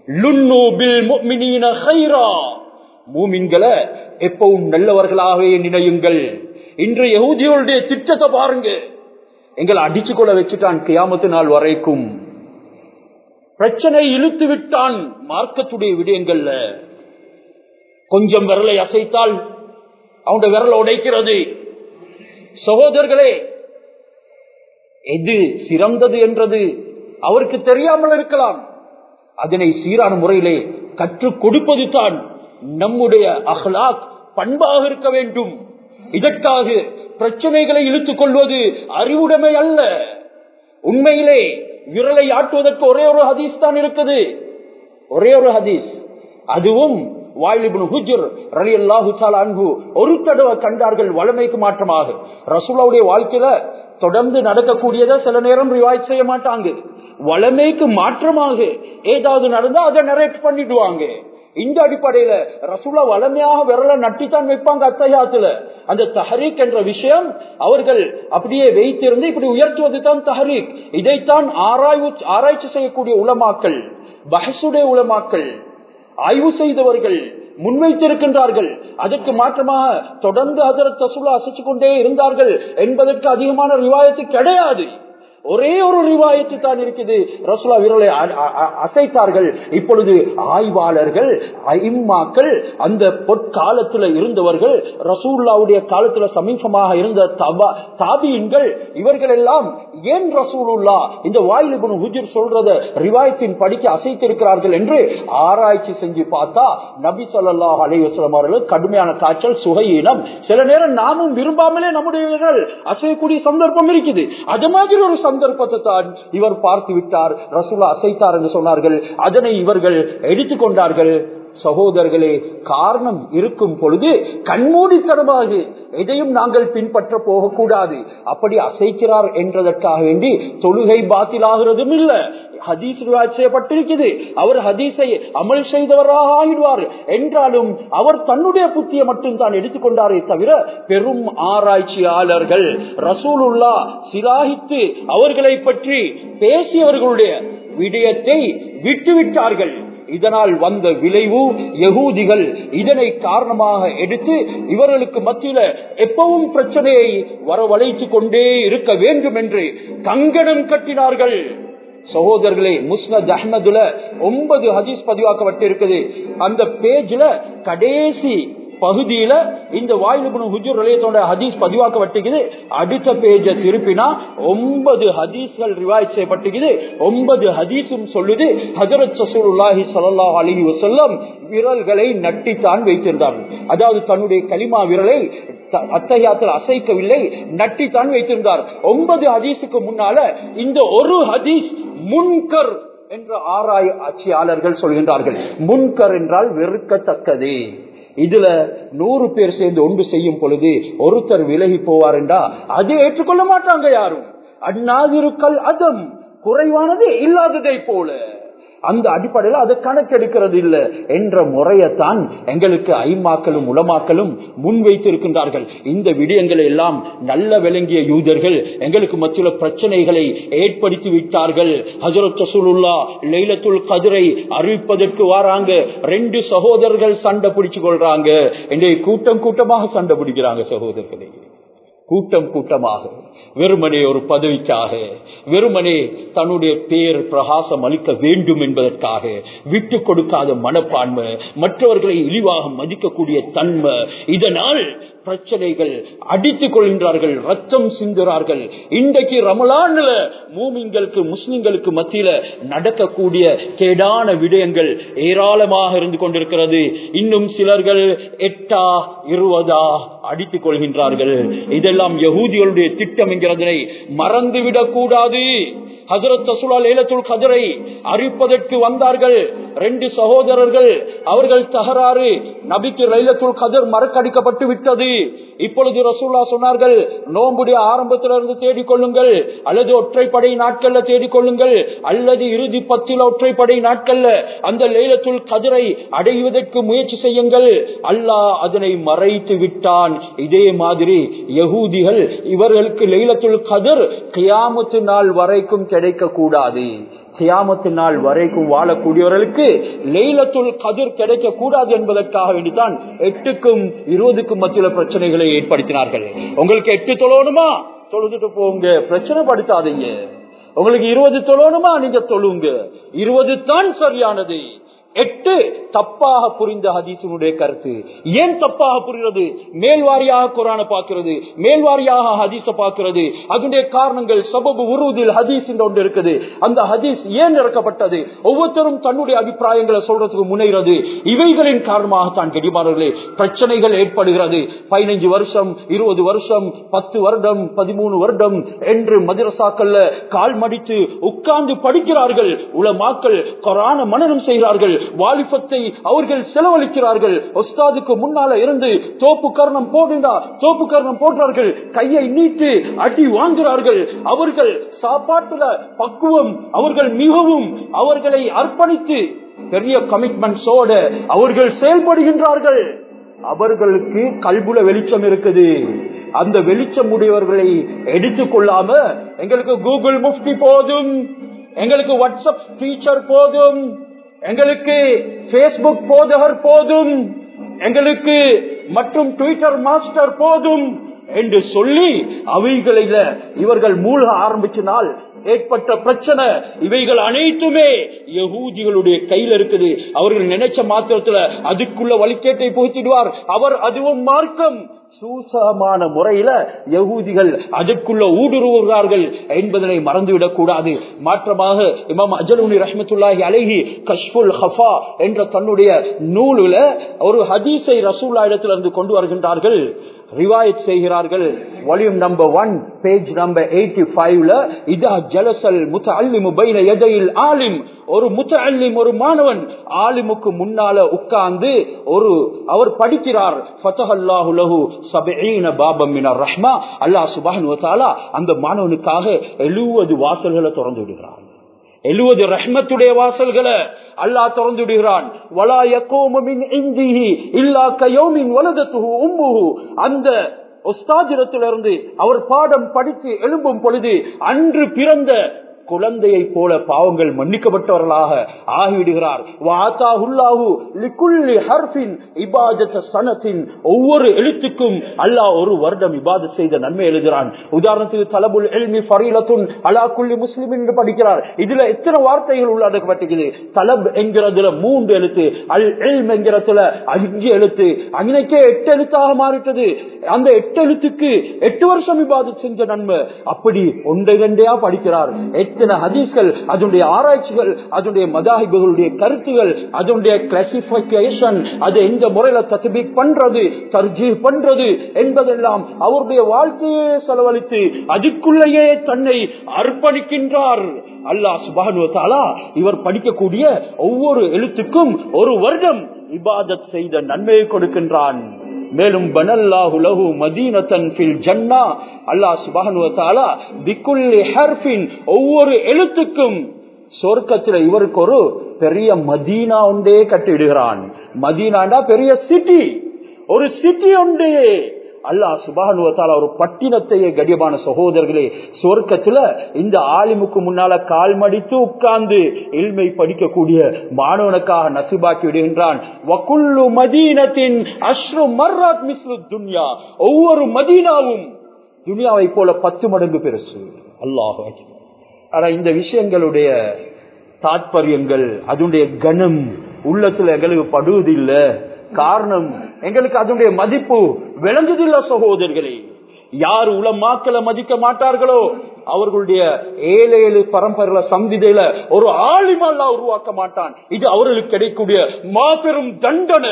மூமின்களை எப்பவும் நல்லவர்களாகவே நினையுங்கள் இன்று யகுதிகளுடைய திட்டத்தை பாருங்க எங்களை அடிச்சு கொள்ள வச்சுட்டான் கியாமத்து நாள் வரைக்கும் பிரச்சனை இழுத்து விட்டான் மார்க்கத்துடைய விடயங்கள்ல கொஞ்சம் விரலை அசைத்தால் அவனுடைய விரலை உடைக்கிறது சகோதரர்களே எது சிறந்தது என்றது அவருக்கு தெரியாமல் இருக்கலாம் அதனை சீரான முறையிலே கற்றுக் கொடுப்பது தான் நம்முடைய அஹ்லாக் பண்பாக இருக்க வேண்டும் இதற்காக பிரச்சனைகளை இழுத்துக் கொள்வது அறிவுடைமை அல்ல உண்மையிலே விரலை ஆட்டுவதற்கு ஒரே ஒரு ஹதீஸ் தான் இருக்குது ஒரே ஒரு ஹதீஸ் அதுவும் ஒரு தடவை கண்டார்கள் வளமைக்கு மாற்றமாக ரசூலாவுடைய வாழ்க்கையில தொடர்ந்து நடக்கக்கூடியதை சில நேரம் ரிவாய்ட் செய்ய மாட்டாங்க வளமைக்கு மாற்றமாக ஏதாவது நடந்தா அதை நரேட் பண்ணிடுவாங்க இந்த அடிப்படையில ரசூலா வளமையாக விரல நட்டித்தான் வைப்பாங்க அத்தையாத்துல அந்த தஹரீக் என்ற விஷயம் அவர்கள் அப்படியே வைத்திருந்து இப்படி உயர்த்துவது தான் தஹரீக் இதைத்தான் ஆராய்வு ஆராய்ச்சி செய்யக்கூடிய உலமாக்கள் பஹசுடைய உலமாக்கள் ஆய்வு செய்தவர்கள் முன்வைத்திருக்கின்றார்கள் அதற்கு மாற்றமாக தொடர்ந்து அதற்கு தசுலா அசைச்சு கொண்டே இருந்தார்கள் என்பதற்கு அதிகமான ரிவாயத்து கிடையாது ஒரே ஒரு ரிவாயத்து தான் இருக்குது ரசுலா விரலை அசைத்தார்கள் இப்பொழுது ஆய்வாளர்கள் ஐம்மாக்கள் அந்த பொற்காலத்துல இருந்தவர்கள் ரசூல்லாவுடைய காலத்துல சமீபமாக இருந்த தாபியன்கள் இவர்கள் எல்லாம் ஏன் ரசூலுல்லா இந்த வாயிலுபுன் ஹுஜர் சொல்றத ரிவாயத்தின் படிக்க அசைத்திருக்கிறார்கள் என்று ஆராய்ச்சி செஞ்சு பார்த்தா நபி சொல்லா அலைவசலம் அவர்கள் கடுமையான காய்ச்சல் சுகையினம் சில நேரம் நாமும் விரும்பாமலே நம்முடைய அசையக்கூடிய சந்தர்ப்பம் இருக்குது அது மாதிரி ஒரு சந்தர்ப்பத்தை தான் இவர் பார்த்து விட்டார் ரசூலா அசைத்தார் என்று சொன்னார்கள் அதனை இவர்கள் எடுத்துக்கொண்டார்கள் சகோதரர்களே காரணம் இருக்கும் பொழுது கண்மூடித்தனமாக எதையும் நாங்கள் பின்பற்ற போகக்கூடாது அப்படி அசைக்கிறார் என்றதற்காக வேண்டி தொழுகை பாத்திலாகிறதும் இல்ல ஹதீஸ் செய்யப்பட்டிருக்குது அவர் ஹதீஸை அமல் செய்தவராக ஆகிடுவார் என்றாலும் அவர் தன்னுடைய புத்தியை மட்டும் தான் எடுத்துக்கொண்டாரே தவிர பெரும் ஆராய்ச்சியாளர்கள் ரசூலுல்லா சிலாகித்து அவர்களை பற்றி பேசியவர்களுடைய விடயத்தை விட்டுவிட்டார்கள் இதனால் வந்த விளைவு யகூதிகள் இதனை காரணமாக எடுத்து இவர்களுக்கு மத்தியில எப்பவும் பிரச்சனையை வரவழைத்துக் கொண்டே இருக்க வேண்டும் என்று கங்கணம் கட்டினார்கள் சகோதரர்களே முஸ்னத் அஹமதுல ஒன்பது ஹதீஸ் பதிவாக்கப்பட்டிருக்குது அந்த பேஜ்ல கடைசி பகுதியில இந்த வாயிலுபுன ஹுஜூர் நிலையத்தோட ஹதீஸ் பதிவாக்கப்பட்டிருக்குது அடுத்த பேஜ திருப்பினா ஒன்பது ஹதீஸ்கள் ரிவாய் செய்யப்பட்டிருக்குது ஒன்பது ஹதீஸும் சொல்லுது ஹஜரத் சசூலுல்லாஹி சல்லாஹ் அலி வசல்லம் விரல்களை நட்டித்தான் வைத்திருந்தார்கள் அதாவது தன்னுடைய களிமா விரலை அத்தையாத்தில் அசைக்கவில்லை நட்டித்தான் வைத்திருந்தார் ஒன்பது ஹதீஸுக்கு முன்னால இந்த ஒரு ஹதீஸ் முன்கர் என்ற ஆராய் ஆட்சியாளர்கள் சொல்கின்றார்கள் முன்கர் என்றால் வெறுக்கத்தக்கது இதுல நூறு பேர் சேர்ந்து ஒன்று செய்யும் பொழுது ஒருத்தர் விலகி போவார் என்றா அதை ஏற்றுக்கொள்ள மாட்டாங்க யாரும் அந்நாதிருக்கல் அதம் குறைவானது இல்லாததை போல அந்த அடிப்படையில் அதை கணக்கெடுக்கிறது இல்லை என்ற முறையத்தான் எங்களுக்கு ஐமாக்களும் உலமாக்களும் முன்வைத்திருக்கின்றார்கள் இந்த விடயங்களை எல்லாம் நல்ல விளங்கிய யூதர்கள் எங்களுக்கு மத்திய பிரச்சனைகளை ஏற்படுத்தி விட்டார்கள் ஹசரத் ரசூலுல்லா லைலத்துல் கதிரை அறிவிப்பதற்கு வராங்க ரெண்டு சகோதரர்கள் சண்டை பிடிச்சு கொள்றாங்க என்னுடைய கூட்டம் கூட்டமாக சண்டை பிடிக்கிறாங்க சகோதரர்களே கூட்டம் கூட்டமாக வெறுமனே ஒரு பதவிக்காக வெறுமனே தன்னுடைய பேர் பிரகாசம் அளிக்க வேண்டும் என்பதற்காக விட்டு கொடுக்காத மனப்பான்மை மற்றவர்களை இழிவாக மதிக்கக்கூடிய தன்மை இதனால் பிரச்சனைகள் அடித்துக் கொள்கின்றார்கள் ரத்தம் சிந்துறார்கள் இன்றைக்கு ரமலான்ல மூமிங்களுக்கு முஸ்லிம்களுக்கு மத்தியில நடக்கக்கூடிய கேடான விடயங்கள் ஏராளமாக இருந்து கொண்டிருக்கிறது இன்னும் சிலர்கள் எட்டா இருபதா அடித்துக் கொள்கின்றார்கள் இதெல்லாம் யகூதிகளுடைய திட்டம் என்கிறதனை மறந்துவிடக் கூடாது ஹசரத் தசுலா லேலத்துல் கதிரை அறிவிப்பதற்கு வந்தார்கள் ரெண்டு சகோதரர்கள் அவர்கள் தகராறு நபிக்கு லைலத்துல் கதிர் மறக்கடிக்கப்பட்டு விட்டது இப்பொழுது ரசூல்லா சொன்னார்கள் நோம்புடைய ஆரம்பத்திலிருந்து தேடிக்கொள்ளுங்கள் அல்லது ஒற்றைப்படை நாட்கள்ல தேடிக்கொள்ளுங்கள் அல்லது இறுதி பத்தில ஒற்றைப்படை நாட்கள்ல அந்த லைலத்துல் கதிரை அடைவதற்கு முயற்சி செய்யுங்கள் அல்லாஹ் அதனை மறைத்து விட்டான் இதே மாதிரி யகூதிகள் இவர்களுக்கு லைலத்துல் கதிர் கியாமத்து நாள் வரைக்கும் கிடைக்க கூடாது கியாமத்து நாள் வரைக்கும் வாழக்கூடியவர்களுக்கு லெய்லத்துல் கதிர் கிடைக்க கூடாது என்பதற்காக வேண்டித்தான் எட்டுக்கும் இருபதுக்கும் மத்தியில பிரச்சனைகளை ஏற்படுத்தினார்கள் உங்களுக்கு எட்டு தொழணுமா தொழுதுட்டு போங்க பிரச்சனை படுத்தாதீங்க உங்களுக்கு இருபது தொழணுமா நீங்க தொழுங்க இருபது தான் சரியானது எட்டு தப்பாக புரிந்த ஹதீசனுடைய கருத்து ஏன் தப்பாக புரிகிறது மேல்வாரியாக குரான பார்க்கிறது மேல்வாரியாக ஹதீஸ பார்க்கிறது அதனுடைய காரணங்கள் சபபு உருவதில் ஹதீஸ் ஒன்று இருக்குது அந்த ஹதீஸ் ஏன் இறக்கப்பட்டது ஒவ்வொருத்தரும் தன்னுடைய அபிப்பிராயங்களை சொல்றதுக்கு முனைகிறது இவைகளின் காரணமாக தான் கெடிமானவர்களே பிரச்சனைகள் ஏற்படுகிறது பதினைஞ்சு வருஷம் இருபது வருஷம் பத்து வருடம் பதிமூணு வருடம் என்று மதிரசாக்கள்ல கால் மடித்து உட்கார்ந்து படிக்கிறார்கள் உலமாக்கள் கொரான மனநம் செய்கிறார்கள் வாலிபத்தை அவர்கள் செலவழிக்கிறார்கள் ஒஸ்தாதுக்கு முன்னால இருந்து தோப்பு கர்ணம் போடுண்டா தோப்பு கர்ணம் போடுறார்கள் கையை நீட்டு அடி வாங்குகிறார்கள் அவர்கள் சாப்பாட்டுல பக்குவம் அவர்கள் மிகவும் அவர்களை அர்ப்பணித்து பெரிய கமிட்மெண்ட்ஸோட அவர்கள் செயல்படுகின்றார்கள் அவர்களுக்கு கல்புல வெளிச்சம் இருக்குது அந்த வெளிச்சம் உடையவர்களை எடுத்துக் கொள்ளாம எங்களுக்கு கூகுள் முஃப்டி போதும் எங்களுக்கு வாட்ஸ்அப் டீச்சர் போதும் எங்களுக்கு பேஸ்புக் போதகர் போதும் எங்களுக்கு மற்றும் ட்விட்டர் மாஸ்டர் போதும் என்று சொல்லி அவைகளில இவர்கள் மூழ்க ஆரம்பிச்சினால் ஏற்பட்ட பிரச்சனை இவைகள் அனைத்துமே யகூதிகளுடைய கையில் இருக்குது அவர்கள் நினைச்ச மாத்திரத்துல அதுக்குள்ள வழிகேட்டை புகுத்திடுவார் அவர் அதுவும் மார்க்கம் சூசகமான முறையில யகூதிகள் அதற்குள்ள ஊடுருவுகிறார்கள் என்பதனை மறந்துவிடக் கூடாது மாற்றமாக இமாம் அஜலுனி ரஹமத்துல்லாஹி அலைஹி கஷ்புல் ஹஃபா என்ற தன்னுடைய நூலுல ஒரு ஹதீஸை ரசூல்லா இடத்திலிருந்து கொண்டு வருகின்றார்கள் ரிவாயத் செய்கிறார்கள் volume number one page number eighty ஃபைவ்ல இதா ஜலசல் முத்த அல்லிமு பைன எதையில் ஆலிம் ஒரு முத்த அல்லிம் ஒரு மாணவன் ஆலிமுக்கு முன்னால உட்கார்ந்து ஒரு அவர் படிக்கிறார் ஃபதஹல்லாஹு லஹு சபீன பாபம் மினர் ரஹ்மா அல்லாஹ் சுப்ஹானஹு வ தஆலா அந்த மாணவனுக்காக 70 வாசல்களை திறந்து விடுகிறார் எழுவது ரஹ்மத்துடைய வாசல்களை அல்லாஹ் திறந்து விடுகிறான் வலா யகூமு மின் இந்திஹி இல்லா கயௌமின் வலதத்துஹு உம்முஹு அந்த ஒஸ்தாதிரத்திலிருந்து அவர் பாடம் படித்து எழும்பும் பொழுது அன்று பிறந்த குழந்தையை போல பாவங்கள் மன்னிக்கப்பட்டவர்களாக ஆகிவிடுகிறார் ஒவ்வொரு எழுத்துக்கும் அல்லாஹ் ஒரு வருடம் இபாதத் செய்த நன்மை எழுதுகிறான் உதாரணத்துக்கு தலபுல் எல்மி ஃபரீலத்துன் அலா குல்லி முஸ்லிம் என்று படிக்கிறார் இதுல எத்தனை வார்த்தைகள் உள்ளடக்கப்பட்டிருக்குது தலப் என்கிறதுல மூன்று எழுத்து அல் எல்ம் என்கிறதுல அஞ்சு எழுத்து அன்னைக்கே எட்டு எழுத்தாக மாறிட்டது அந்த எட்டு எழுத்துக்கு எட்டு வருஷம் இபாதத் செஞ்ச நன்மை அப்படி ஒன்றை கண்டையா படிக்கிறார் எத்தனை ஹதீஸ்கள் அதனுடைய ஆராய்ச்சிகள் அதனுடைய மதாஹிபுகளுடைய கருத்துகள் அதனுடைய கிளாசிபிகேஷன் அதை எந்த முறையில தத்பீக் பண்றது தர்ஜி பண்றது என்பதெல்லாம் அவருடைய வாழ்க்கையே செலவழித்து அதுக்குள்ளேயே தன்னை அர்ப்பணிக்கின்றார் அல்லாஹ் சுபானுவத்தாலா இவர் படிக்கக்கூடிய ஒவ்வொரு எழுத்துக்கும் ஒரு வருடம் இபாதத் செய்த நன்மையை கொடுக்கின்றான் மேலும் பனல்லாஹு லஹு மதீனத்தன் ஃபில் ஜன்னா அல்லாஹ் சுப்ஹானஹு வ தஆலா பிக்குல்லி ஹர்ஃபின் ஒவ்வொரு எழுத்துக்கும் சொர்க்கத்தில் இவருக்கு ஒரு பெரிய மதீனா ஒன்றே கட்டிடுகிறான் மதீனாண்டா பெரிய சிட்டி ஒரு சிட்டி ஒன்றே அல்லாஹ் சுபானுவத்தால் ஒரு பட்டினத்தையே கடியமான சகோதரர்களே சொர்க்கத்துல இந்த ஆலிமுக்கு முன்னால கால் மடித்து உட்கார்ந்து எல்மை படிக்கக்கூடிய மாணவனுக்காக நசிபாக்கி விடுகின்றான் வக்குள்ளு மதீனத்தின் அஸ்ரு மர்ராத் மிஸ்லு துன்யா ஒவ்வொரு மதீனாவும் துனியாவை போல பத்து மடங்கு பெருசு அல்லாஹ் ஆனா இந்த விஷயங்களுடைய தாற்பயங்கள் அதனுடைய கனம் உள்ளத்துல எங்களுக்கு படுவதில்லை காரணம் எங்களுக்கு அதனுடைய மதிப்பு விளங்குதில்ல சகோதரர்களே யார் உலமாக்களை மதிக்க மாட்டார்களோ அவர்களுடைய ஏழு ஏழு பரம்பரையில சந்திதையில ஒரு ஆலிமல்லா உருவாக்க மாட்டான் இது அவர்களுக்கு கிடைக்கக்கூடிய மாபெரும் தண்டனை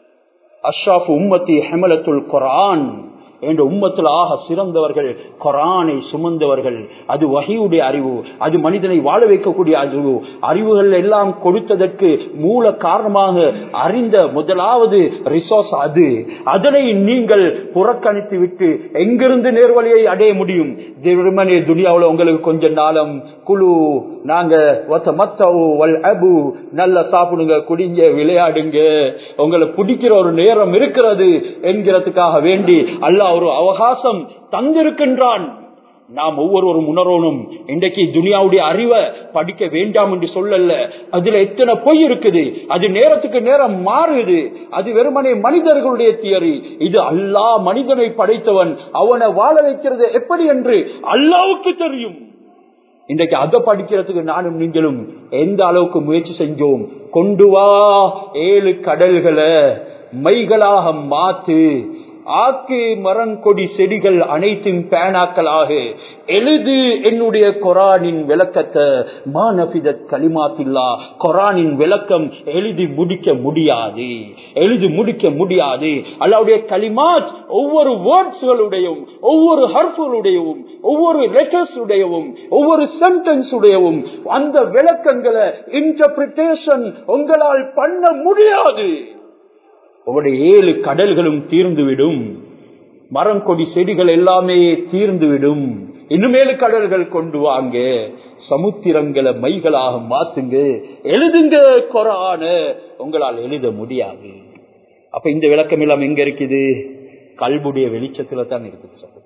அஷ்ராஃப் உம்மத்தி ஹெமலத்துல் குரான் என்ற உம்மத்தில் ஆக சிறந்தவர்கள் கொரானை சுமந்தவர்கள் அது வகையுடைய அறிவு அது மனிதனை வாழ வைக்கக்கூடிய அறிவு அறிவுகள் எல்லாம் கொடுத்ததற்கு மூல காரணமாக அறிந்த முதலாவது ரிசோர்ஸ் அது அதனை நீங்கள் புறக்கணித்து விட்டு எங்கிருந்து நேர்வழியை அடைய முடியும் திருமணி துனியாவில் உங்களுக்கு கொஞ்ச நாளம் குழு நாங்க அபு நல்லா சாப்பிடுங்க குடிங்க விளையாடுங்க உங்களை பிடிக்கிற ஒரு நேரம் இருக்கிறது என்கிறதுக்காக வேண்டி அல்ல ஒரு அவகாசம் தந்திருக்கின்றான் நாம் ஒவ்வொருவரும் உணரணும் இன்றைக்கு துனியாவுடைய அறிவை படிக்க வேண்டாம் என்று சொல்லல அதுல எத்தனை பொய் இருக்குது அது நேரத்துக்கு நேரம் மாறுது அது வெறுமனே மனிதர்களுடைய தியரி இது அல்லா மனிதனை படைத்தவன் அவனை வாழ வைக்கிறது எப்படி என்று அல்லாவுக்கு தெரியும் இன்றைக்கு அதை படிக்கிறதுக்கு நானும் நீங்களும் எந்த அளவுக்கு முயற்சி செஞ்சோம் கொண்டு வா ஏழு கடல்களை மைகளாக மாத்து ஆக்கு மரங்கொடி செடிகள் அனைத்தும் பேனாக்களாக எழுது என்னுடைய கொரானின் விளக்கத்தை மானபித களிமாத்தில்லா கொரானின் விளக்கம் எழுதி முடிக்க முடியாது எழுதி முடிக்க முடியாது அல்லாவுடைய களிமாத் ஒவ்வொரு வேர்ட்ஸ்களுடையவும் ஒவ்வொரு ஹர்ஃபுடையவும் ஒவ்வொரு லெட்டர்ஸ் உடையவும் ஒவ்வொரு சென்டென்ஸ் உடையவும் அந்த விளக்கங்களை இன்டர்பிரிட்டேஷன் உங்களால் பண்ண முடியாது உங்களுடைய ஏழு கடல்களும் தீர்ந்துவிடும் மரம் கொடி செடிகள் எல்லாமே தீர்ந்துவிடும் இனிமேலு கடல்கள் கொண்டு வாங்க சமுத்திரங்களை மைகளாக மாத்துங்க எழுதுங்க கொரான உங்களால் எழுத முடியாது அப்ப இந்த விளக்கம் எல்லாம் எங்க இருக்குது கல்புடைய வெளிச்சத்துல தான் இருக்குது சகோதரர்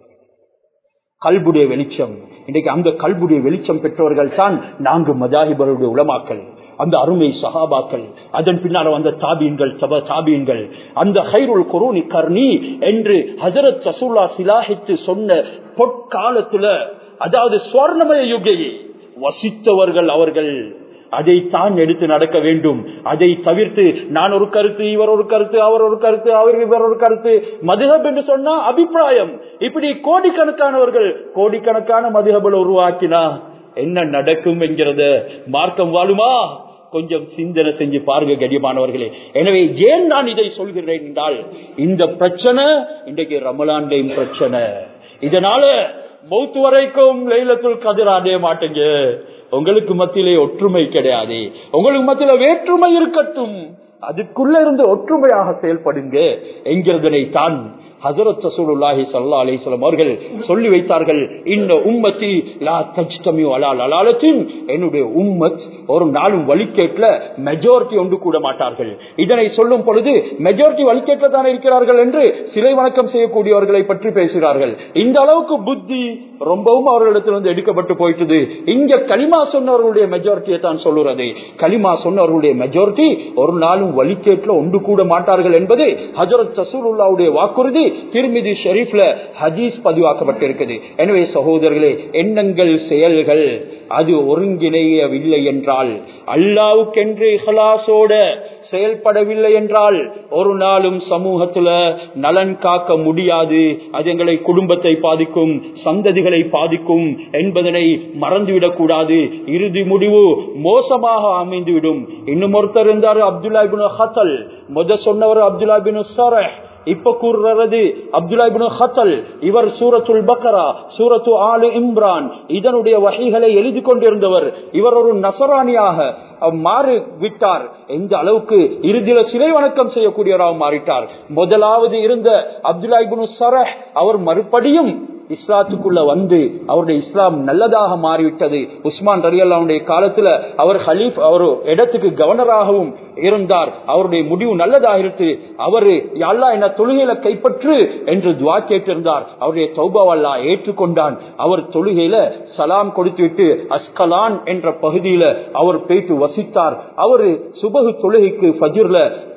கல்புடைய வெளிச்சம் இன்றைக்கு அந்த கல்புடைய வெளிச்சம் பெற்றவர்கள் தான் நான்கு மஜாஹிபருடைய உலமாக்கள் அந்த அருமை சஹாபாக்கள் அதன் பின்னால் வந்த தாபீன்கள் சப தாபீன்கள் அந்த ஹைருல் குரூனி கர்ணி என்று ஹசரத் சசூல்லா சிலாஹித்து சொன்ன பொற்காலத்துல அதாவது சுவர்ணமய யுகையை வசித்தவர்கள் அவர்கள் அதை தான் எடுத்து நடக்க வேண்டும் அதை தவிர்த்து நான் ஒரு கருத்து இவர் ஒரு கருத்து அவர் ஒரு கருத்து அவர் இவர் ஒரு கருத்து மதுஹப் என்று சொன்னா அபிப்பிராயம் இப்படி கோடிக்கணக்கானவர்கள் கோடிக்கணக்கான மதுஹபல் உருவாக்கினா என்ன நடக்கும் என்கிறத மார்க்கம் வாழுமா கொஞ்சம் சிந்தனை செஞ்சு பாருங்க கடியமானவர்களே எனவே ஏன் நான் இதை சொல்கிறேன் என்றால் இந்த பிரச்சனை இன்றைக்கு ரமலாண்டையும் பிரச்சனை இதனால மௌத்து வரைக்கும் லைலத்துல் கதிர் அடைய மாட்டேங்க உங்களுக்கு மத்தியிலே ஒற்றுமை கிடையாது உங்களுக்கு மத்தியில வேற்றுமை இருக்கட்டும் அதுக்குள்ள இருந்து ஒற்றுமையாக செயல்படுங்க என்கிறதனை தான் ஹசரத் ரசூலுல்லாஹி ஸல்லல்லாஹு அலைஹி வஸல்லம் அவர்கள் சொல்லி வைத்தார்கள் இந்த உம்மத்தி லா தஜ்தமி அலா லலாலத்தின் என்னுடைய உம்மத் ஒரு நாளும் வழிகேட்ல மெஜாரிட்டி ஒன்று கூட மாட்டார்கள் இதனை சொல்லும் பொழுது மெஜாரிட்டி வழிகேட்ல தான் இருக்கிறார்கள் என்று சிலை வணக்கம் செய்யக்கூடியவர்களை பற்றி பேசுகிறார்கள் இந்த அளவுக்கு புத்தி ரொம்பவும் அவர்களிடத்திலிருந்து எடுக்கப்பட்டு போயிட்டது இங்க களிமா சொன்னவர்களுடைய மெஜாரிட்டியை தான் சொல்லுறது களிமா சொன்னவர்களுடைய மெஜாரிட்டி ஒரு நாளும் வழிகேட்ல ஒன்று கூட மாட்டார்கள் என்பது ஹஜரத் சசூலுல்லாவுடைய வாக்குறுதி திருமிதி ஷெரீப்ல ஹதீஸ் பதிவாக்கப்பட்டிருக்குது எனவே சகோதரர்களே எண்ணங்கள் செயல்கள் அது ஒருங்கிணையவில்லை என்றால் அல்லாவுக்கென்று இஹலாசோட செயல்படவில்லை என்றால் ஒரு நாளும் சமூகத்துல நலன் காக்க முடியாது அது எங்களை குடும்பத்தை பாதிக்கும் சந்ததிகளை பாதிக்கும் என்பதனை மறந்துவிடக் கூடாது இறுதி முடிவு மோசமாக அமைந்துவிடும் இன்னும் ஒருத்தர் இருந்தார் அப்துல்லா பின் ஹத்தல் முத சொன்னவர் அப்துல்லா பின் சரஹ் இப்ப கூறுறது அப்துல்லா ஹத்தல் இவர் சூரத்துல் பக்கரா சூரத்து ஆலு இம்ரான் இதனுடைய வகைகளை எழுதி கொண்டிருந்தவர் இவர் ஒரு நசராணியாக மாறி விட்டார் எந்த அளவுக்கு இறுதியில சிலை வணக்கம் செய்யக்கூடியவராக மாறிட்டார் முதலாவது இருந்த அப்துல்லா இபுனு சரஹ் அவர் மறுபடியும் இஸ்லாத்துக்குள்ள வந்து அவருடைய இஸ்லாம் நல்லதாக மாறிவிட்டது உஸ்மான் ரலியல்லாவுடைய காலத்துல அவர் ஹலீஃப் அவர் இடத்துக்கு கவர்னராகவும் இருந்தார் அவருடைய முடிவு நல்லதாக இருக்கு அவரு அல்லா என்ன தொழுகையில கைப்பற்று என்று துவா கேட்டிருந்தார் அவருடைய சௌபாவல்லா ஏற்றுக்கொண்டான் அவர் தொழுகையில சலாம் கொடுத்துவிட்டு அஸ்கலான் என்ற பகுதியில அவர் போயிட்டு வசித்தார் அவரு சுபகு தொழுகைக்கு ஃபஜிர்ல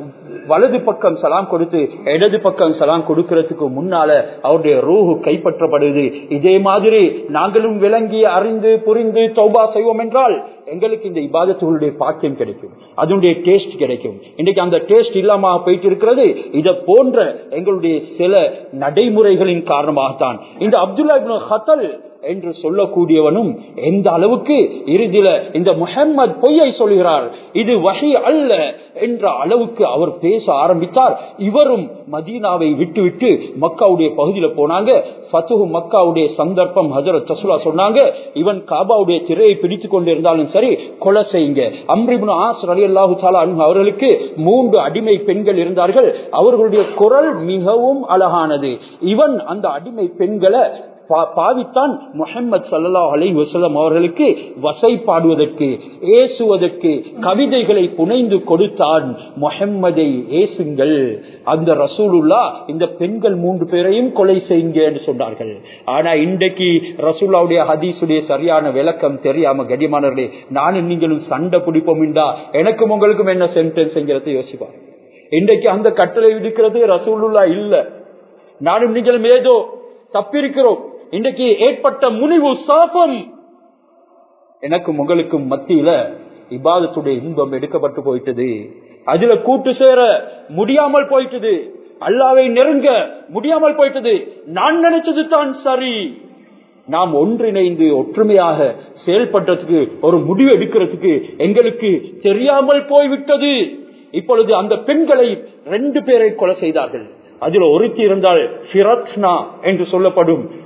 வலது பக்கம் சலாம் கொடுத்து இடது பக்கம் சலாம் கொடுக்கிறதுக்கு முன்னால அவருடைய ரூஹு கைப்பற்றப்படுது இதே மாதிரி நாங்களும் விளங்கி அறிந்து புரிந்து தௌபா செய்வோம் என்றால் எங்களுக்கு இந்த இபாதத்துகளுடைய பாக்கியம் கிடைக்கும் அதனுடைய டேஸ்ட் கிடைக்கும் இன்னைக்கு அந்த டேஸ்ட் இல்லாம போயிட்டு இருக்கிறது இதை போன்ற எங்களுடைய சில நடைமுறைகளின் காரணமாகத்தான் இந்த அப்துல்லா ஹத்தல் என்று சொல்லக்கூடியவனும் எந்த அளவுக்கு இறுதியில இந்த முஹம்மது பொய்யை சொல்கிறார் இது வகை அல்ல என்ற அளவுக்கு அவர் பேச ஆரம்பித்தார் இவரும் மதீனாவை விட்டுவிட்டு மக்காவுடைய பகுதியில போனாங்க ஃபத்துஹு மக்காவுடைய சந்தர்ப்பம் ஹசரத் தசுலா சொன்னாங்க இவன் காபாவுடைய திரையை பிடித்துக் கொண்டிருந்தாலும் சரி கொலை செய்யுங்க அம்ரிபுன் ஆஸ் அலி அல்லாஹு தாலா அவர்களுக்கு மூன்று அடிமை பெண்கள் இருந்தார்கள் அவர்களுடைய குரல் மிகவும் அழகானது இவன் அந்த அடிமை பெண்களை பாவித்தான் முகமது சல்லா அலை வசலம் அவர்களுக்கு வசை பாடுவதற்கு ஏசுவதற்கு கவிதைகளை புனைந்து கொடுத்தான் முகம்மதை ஏசுங்கள் அந்த ரசூலுல்லா இந்த பெண்கள் மூன்று பேரையும் கொலை செய்யுங்க என்று சொன்னார்கள் ஆனா இன்றைக்கு ரசூல்லாவுடைய ஹதீசுடைய சரியான விளக்கம் தெரியாம கடிமானவர்களே நானும் நீங்களும் சண்டை பிடிப்போம்டா எனக்கும் உங்களுக்கும் என்ன சென்டென்ஸ் என்கிறத யோசிப்பார் இன்றைக்கு அந்த கட்டளை விடுக்கிறது ரசூலுல்லா இல்ல நானும் நீங்களும் ஏதோ தப்பிருக்கிறோம் இன்றைக்கு ஏற்பட்ட முனிவு சாபம் எனக்கும் உங்களுக்கும் மத்தியில இபாதத்துடைய இன்பம் எடுக்கப்பட்டு போயிட்டது அதுல கூட்டு சேர முடியாமல் போயிட்டது அல்லாவை நெருங்க முடியாமல் போயிட்டது நான் நினைச்சது தான் சரி நாம் ஒன்றிணைந்து ஒற்றுமையாக செயல்படுறதுக்கு ஒரு முடிவு எடுக்கிறதுக்கு எங்களுக்கு தெரியாமல் போய்விட்டது இப்பொழுது அந்த பெண்களை ரெண்டு பேரை கொலை செய்தார்கள் அதில் ஒருத்தி இருந்தால் என்று சொல்லப்படும்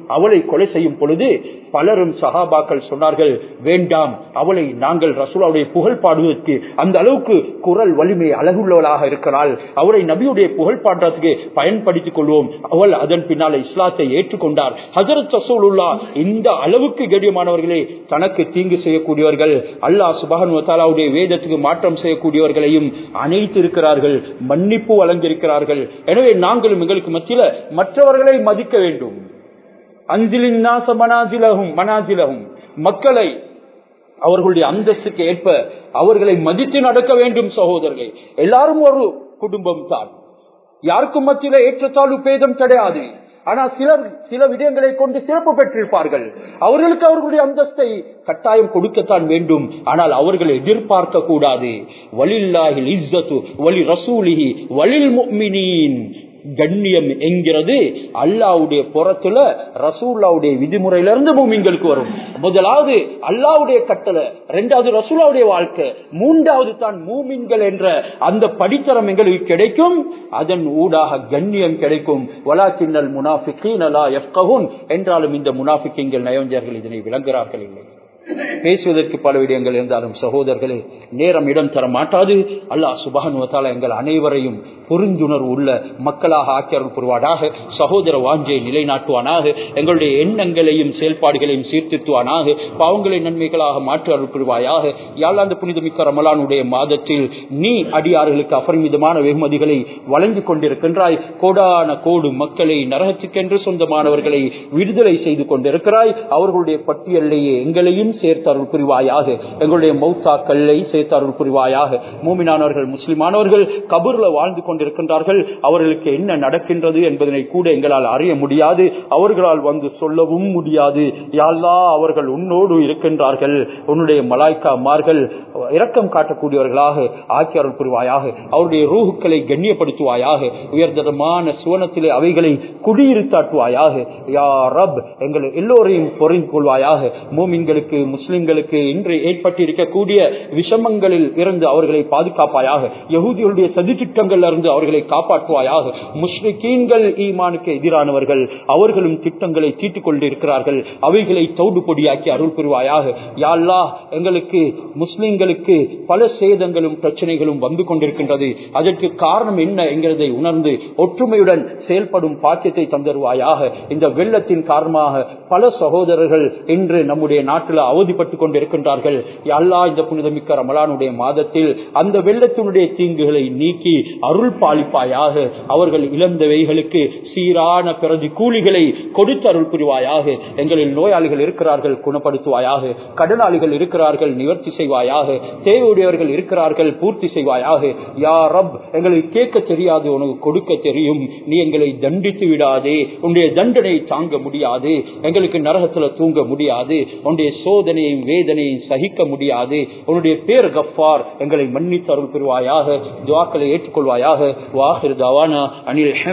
அவளை கொலை செய்யும் பொழுது பலரும் சஹாபாக்கள் சொன்னார்கள் வேண்டாம் அவளை நாங்கள் ரசூலாவுடைய புகழ் பாடுவதற்கு அந்த அளவுக்கு குரல் வலிமை அழகுள்ளவளாக இருக்கிறாள் அவளை நபியுடைய புகழ் பாடுறதுக்கு பயன்படுத்திக் கொள்வோம் அவள் அதன் பின்னால இஸ்லாத்தை ஏற்றுக்கொண்டார் ஹசரத் ரசூலுல்லா இந்த அளவுக்கு கடியமானவர்களே தனக்கு தீங்கு செய்யக்கூடியவர்கள் அல்லாஹ் சுபஹன் வத்தாலாவுடைய வேதத்துக்கு மாற்றம் செய்யக்கூடியவர்களையும் அனைத்திருக்கிறார்கள் மன்னிப்பு வழங்கியிருக்கிறார்கள் எனவே நாங்களும் எங்களுக்கு மத்தியில மற்றவர்களை மதிக்க வேண்டும் அஞ்சிலின் நாச மனாஜிலகும் மனாஜிலகும் மக்களை அவர்களுடைய அந்தஸ்துக்கு ஏற்ப அவர்களை மதித்து நடக்க வேண்டும் சகோதரர்களே எல்லாரும் ஒரு குடும்பம் தான் யாருக்கும் மத்தியில ஏற்றத்தாழ்வு பேதம் கிடையாது ஆனா சிலர் சில விடயங்களை கொண்டு சிறப்பு பெற்றிருப்பார்கள் அவர்களுக்கு அவர்களுடைய அந்தஸ்தை கட்டாயம் கொடுக்கத்தான் வேண்டும் ஆனால் அவர்கள் எதிர்பார்க்க கூடாது வலில்லாஹில் இஸ்ஸத்து வலி ரசூலிஹி வலில் முக்மினீன் கண்ணியம் என்கிறது அல்லாவுடைய புறத்துல ரசூல்லாவுடைய விதிமுறையிலிருந்து மூமிங்களுக்கு வரும் முதலாவது அல்லாவுடைய கட்டளை இரண்டாவது ரசூலாவுடைய வாழ்க்கை மூன்றாவது தான் மூமின்கள் என்ற அந்த படித்தரம் எங்களுக்கு கிடைக்கும் அதன் ஊடாக கண்ணியம் கிடைக்கும் வலா கிண்ணல் முனாஃபிக்கீன் அலா எஃப்கஹூன் என்றாலும் இந்த முனாஃபிக்கிங்கள் நயவஞ்சர்கள் இதனை விளங்குகிறார்கள் இல்லை பேசுவதற்கு பல விடயங்கள் இருந்தாலும் சகோதரர்களே நேரம் இடம் தர மாட்டாது அல்லாஹ் சுபானுவத்தால எங்கள் அனைவரையும் புரிந்துணர்வு உள்ள மக்களாக ஆக்கியர்கள் புரிவாடாக சகோதர வாஞ்சை நிலைநாட்டுவானாக எங்களுடைய எண்ணங்களையும் செயல்பாடுகளையும் சீர்திருத்துவானாக பாவங்களை நன்மைகளாக மாற்று அருள் புரிவாயாக யாழ்லாந்து புனிதமிக்க ரமலானுடைய மாதத்தில் நீ அடியார்களுக்கு அபரிமிதமான வெகுமதிகளை வழங்கிக் கொண்டிருக்கின்றாய் கோடான கோடு மக்களை நரகத்துக்கென்று சொந்தமானவர்களை விடுதலை செய்து கொண்டிருக்கிறாய் அவர்களுடைய பட்டியலிலேயே எங்களையும் சேர்த்தருள் புரிவாயாக எங்களுடைய மௌத்தாக்களை சேர்த்தருள் புரிவாயாக மூமினானவர்கள் முஸ்லிமானவர்கள் கபூர்ல வாழ்ந்து கொண்டிருக்கின்றார்கள் அவர்களுக்கு என்ன நடக்கின்றது என்பதனை கூட எங்களால் அறிய முடியாது அவர்களால் வந்து சொல்லவும் முடியாது யாழ்லா அவர்கள் உன்னோடு இருக்கின்றார்கள் உன்னுடைய மலாய்க்காமார்கள் இரக்கம் காட்டக்கூடியவர்களாக ஆக்கி அருள் புரிவாயாக அவருடைய ரூகுக்களை கண்ணியப்படுத்துவாயாக உயர்தரமான சுவனத்திலே அவைகளை குடியிருத்தாட்டுவாயாக யா ரப் எங்கள் எல்லோரையும் பொறிந்து கொள்வாயாக மூமின்களுக்கு முஸ்லிம்களுக்கு இன்று ஏற்பட்டிருக்கக்கூடிய விஷமங்களில் இருந்து அவர்களை பாதுகாப்பாயாக யகுதிகளுடைய சதித்திட்டங்கள் இருந்து அவர்களை காப்பாற்றுவாயாக முஸ்லிக்கீன்கள் ஈமானுக்கு எதிரானவர்கள் அவர்களும் திட்டங்களை தீட்டுக் கொண்டிருக்கிறார்கள் அவைகளை தௌடு பொடியாக்கி அருள் புரிவாயாக யாழ்லா எங்களுக்கு முஸ்லிம்களுக்கு பல சேதங்களும் பிரச்சனைகளும் வந்து கொண்டிருக்கின்றது அதற்கு காரணம் என்ன என்கிறதை உணர்ந்து ஒற்றுமையுடன் செயல்படும் பாக்கியத்தை தந்தருவாயாக இந்த வெள்ளத்தின் காரணமாக பல சகோதரர்கள் இன்று நம்முடைய நாட்டில் அவதிப்பட்டுக் கொண்டிருக்கின்றார்கள் அல்லா இந்த புனிதமிக்க ரமலானுடைய மாதத்தில் அந்த வெள்ளத்தினுடைய தீங்குகளை நீக்கி அருள் பாலிப்பாயாக அவர்கள் இழந்தவைகளுக்கு சீரான பிறகு கூலிகளை கொடுத்து அருள் புரிவாயாக எங்களில் நோயாளிகள் இருக்கிறார்கள் குணப்படுத்துவாயாக கடனாளிகள் இருக்கிறார்கள் நிவர்த்தி செய்வாயாக தேவையுடையவர்கள் இருக்கிறார்கள் பூர்த்தி செய்வாயாக யா ரப் எங்களுக்கு கேட்க தெரியாது உனக்கு கொடுக்க தெரியும் நீ எங்களை தண்டித்து விடாதே உன்னுடைய தண்டனை தாங்க முடியாது எங்களுக்கு நரகத்துல தூங்க முடியாது உன்னுடைய சோதனையும் வேதனையும் சகிக்க முடியாது உன்னுடைய பேர் கஃபார் எங்களை மன்னித்து அருள் பெறுவாயாக துவாக்களை ஏற்றுக்கொள்வாயாக வாஹிர் தவானா அனில்